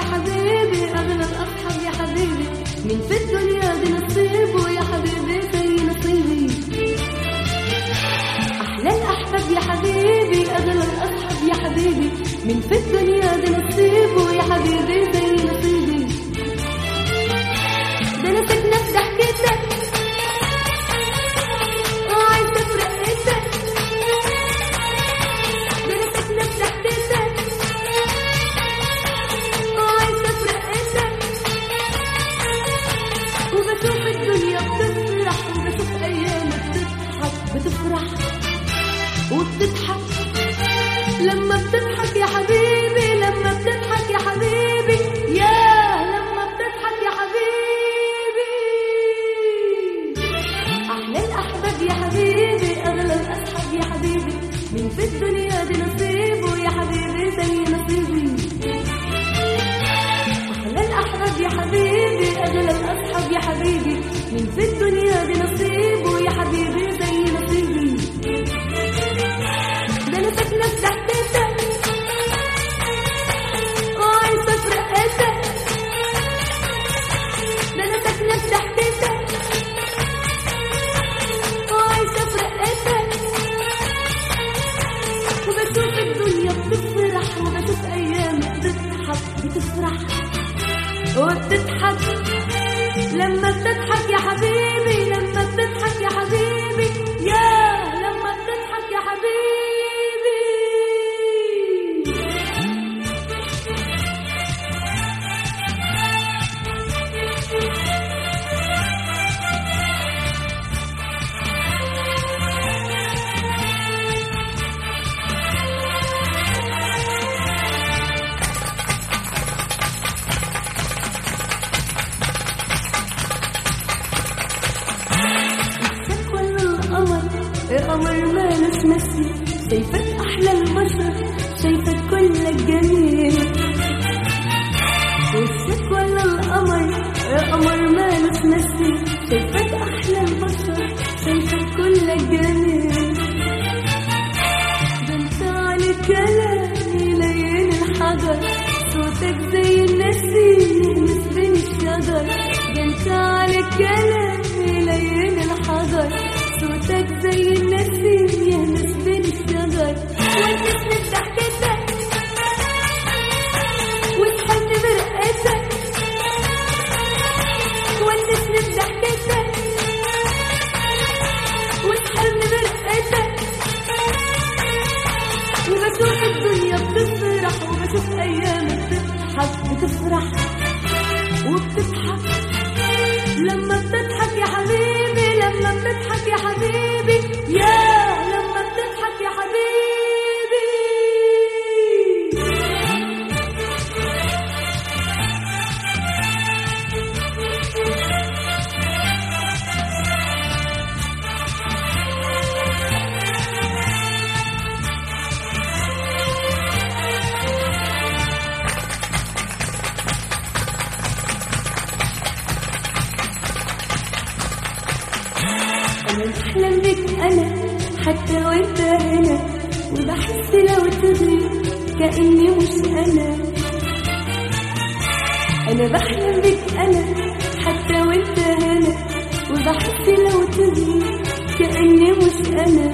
حبيبي أغلى الأصحاب يا حبيبي من في الدنيا دي نصيبه يا حبيبي زي نصيبي أحلى الأحباب يا حبيبي أغلى الأصحاب يا حبيبي من في الدنيا دي نصيبه يا حبيبي زي نصيبي ده أنا ساكنة في ضحكتك وعايزة في رقتك ده أنا ساكنة في ضحكتك وعايزة في رقتك وبشوف الدنيا بتفرح وبشوف أيامك بتضحك بتفرح وبتضحك لما بتضحك يا حبيبي لما بتضحك يا حبيبي يا لما بتضحك يا حبيبي أحلى الأحباب يا حبيبي أغلى الأصحاب يا حبيبي من في الدنيا دي نصيبه يا حبيبي زي نصيبي أحلى الأحباب يا حبيبي أغلى الأصحاب يا حبيبي من في الدنيا دي نصيبه يا حبيبي زي نصيبي ده أنا ساكنة في تحتتك وعايزة في رقتك ده أنا ساكنة في تحتتك وعايشة في رقتك وبشوف الدنيا بتفرح وبشوف أيامك بتضحك بتفرح وبتضحك لما بتضحك يا حبيبي لما بتضحك يا حبيبي يا لما بتضحك يا حبيبي شايفك ولا القمر القمر مالوش مثيل شايفك احلى البشر شايفك كلك جميل وشك ولا القمر القمر مالوش مثيل شايفك احلى البشر شايفك كلك جميل ده انت على كلامي لين الحجر صوتك زي النسيم يهمس بين الشجر ده انت على كلامي لين الحجر صوتك زي النسيم يهمس بين الشجر والجسم بضحكتك وتحن برقتك والجسم بضحكتك وتحن برقتك وبشوف الدنيا بتفرح وبشوف ايامك بتضحك بتفرح وبتضحك لما بتضحك يا حبيبي لما بتضحك يا حبيبي يا لما بتضحك يا حبيبي أنا بحلم بك أنا حتى وأنت هنا وبحس لو تغري كأني مش أنا أنا بحلم بك أنا حتى وأنت هنا وبحس لو تغري كأني مش أنا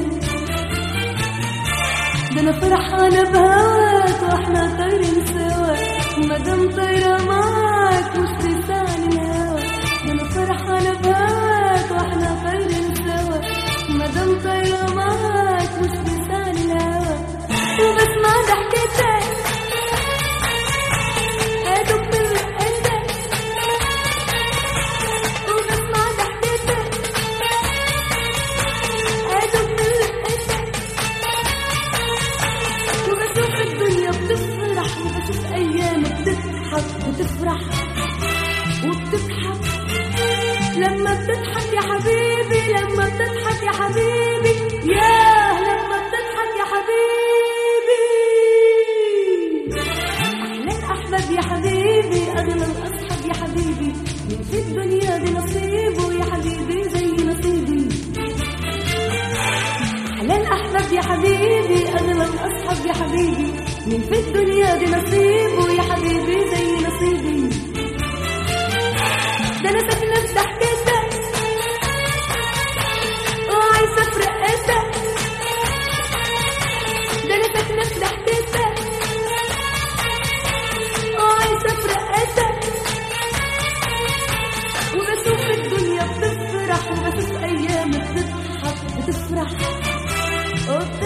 ده أنا فرحانة بهواك وإحنا طايرين سوا مادام طايرة معاك مش تسعني الهوا ده أنا فرحانة بهواك وإحنا طايرين سوا مادام طايرة معاك مش تسعني الهوا وبسمع ضحكتك أدب برقتك وبسمع ضحكتك أدب برقتك وبشوف الدنيا بتفرح تحت